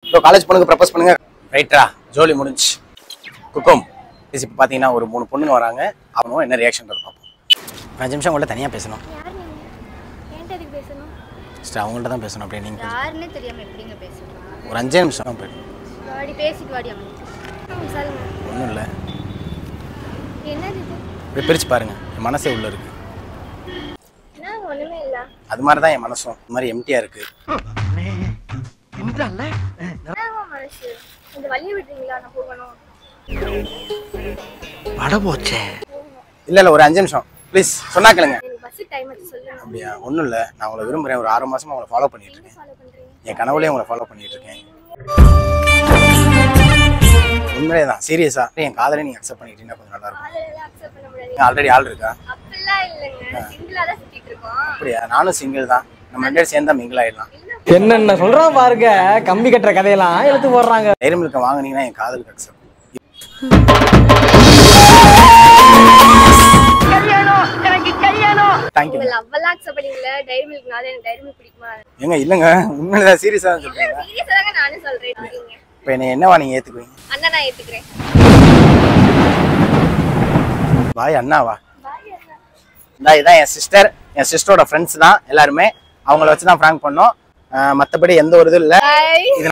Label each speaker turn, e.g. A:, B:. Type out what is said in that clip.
A: bro college பொண்ணுக்கு propose பண்ணுங்க ரைட்டா ஜோலி முடிஞ்சு குக்கும் இப்போ பார்த்தீங்கன்னா ஒரு மூணு பொண்ணுங்க வராங்க அவங்க என்ன ரியாக்ஷன் பார்ப்போம் ஒரு அஞ்சு நிமிஷம் உங்கள்ட்ட தனியாக பேசணும்
B: யார் நீங்க என்கிட்ட எதுக்கு பேசணும்
A: ஃபஸ்ட்டு அவங்கள்ட்ட தான் பேசணும் அப்படியே நீங்கள்
B: யாருன்னே தெரியாம எப்படிங்க பேசணும்
A: ஒரு அஞ்சே நிமிஷம் போயிடும்
B: வாடி பேசிட்டு வாடி அவன் சொல்லுங்க
A: ஒன்றும் இல்லை
B: என்னது இது
A: இப்படி பிரித்து பாருங்க என் மனசே உள்ளே இருக்குது
B: என்ன ஒண்ணுமே இல்ல
A: அது மாதிரி தான் என் மனசும் இந்த மாதிரி எம்டியாக இருக்குது
B: என்னவா மனசு இந்த வழியை விட்டுறீங்களா நான் போகணும்
A: இல்லை இல்லை ஒரு அஞ்சு நிமிஷம் ப்ளீஸ் சொன்னா கேளுங்க
B: எனக்கு பஸ் டைம் ஆச்சு சொல்லுங்க
A: அப்படியா ஒன்றும் இல்லை நான் உங்களை விரும்புகிறேன் ஒரு ஆறு மாசமா உங்களை ஃபாலோ பண்ணிட்டு இருக்கேன்
B: ஃபாலோ பண்றீங்க
A: என் கனவுலேயே உங்களை ஃபாலோ பண்ணிட்டு இருக்கேன் உண்மையே தான் சீரியஸா என் காதலை நீங்க அக்செப்ட் பண்ணிட்டீங்கன்னா கொஞ்சம் நல்லா இருக்கும்
B: ஆளெல்லாம் அக்செப்ட் பண்ண முடியாது
A: நீங்க ஆல்ரெடி ஆள் இருக்கா
B: அப்படிலாம் இல்லைங்க சிங்கிளா தான் சுத்திட்டு இருக்கோம்
A: அப்படியா நானும் சிங்கிள் தான் நம்ம ரெண்டு பேரும் சேர்ந்தா மிங்கிள் ஆயிடலாம்
C: என்னென்ன சொல்றான் பாருங்க கம்பி கட்டுற கதையெல்லாம் எடுத்து போடுறாங்க
A: டைரி மில்க வாங்குனீங்கன்னா என் காதலுக்கு அக்செப்ட் தேங்க்யூ
B: உங்க லவ் எல்லாம் அக்செப்ட் பண்ணீங்களா டைரி மில்க் நான் எனக்கு டைரி மில்க் பிடிக்குமா
A: ஏங்க இல்லைங்க உண்மையில சீரியஸா தான் சொல்றீங்க
B: சீரியஸா தாங்க நானும் சொல்றேன் நீங்க
A: இப்போ என்ன என்னவா நீங்க ஏத்துக்குவீங்க
B: அண்ணா நான் ஏத்துக்கிறேன்
A: பாய் அண்ணாவா
B: பாய் அண்ணா
A: இந்த இதான் என் சிஸ்டர் என் சிஸ்டரோட ஃப்ரெண்ட்ஸ் தான் எல்லாருமே அவங்கள வச்சு தான் ஃப்ராங்க் பண்ணோம் மற்றபடி எந்த ஒரு இதுவும் இல்லை
B: பாய்
A: இது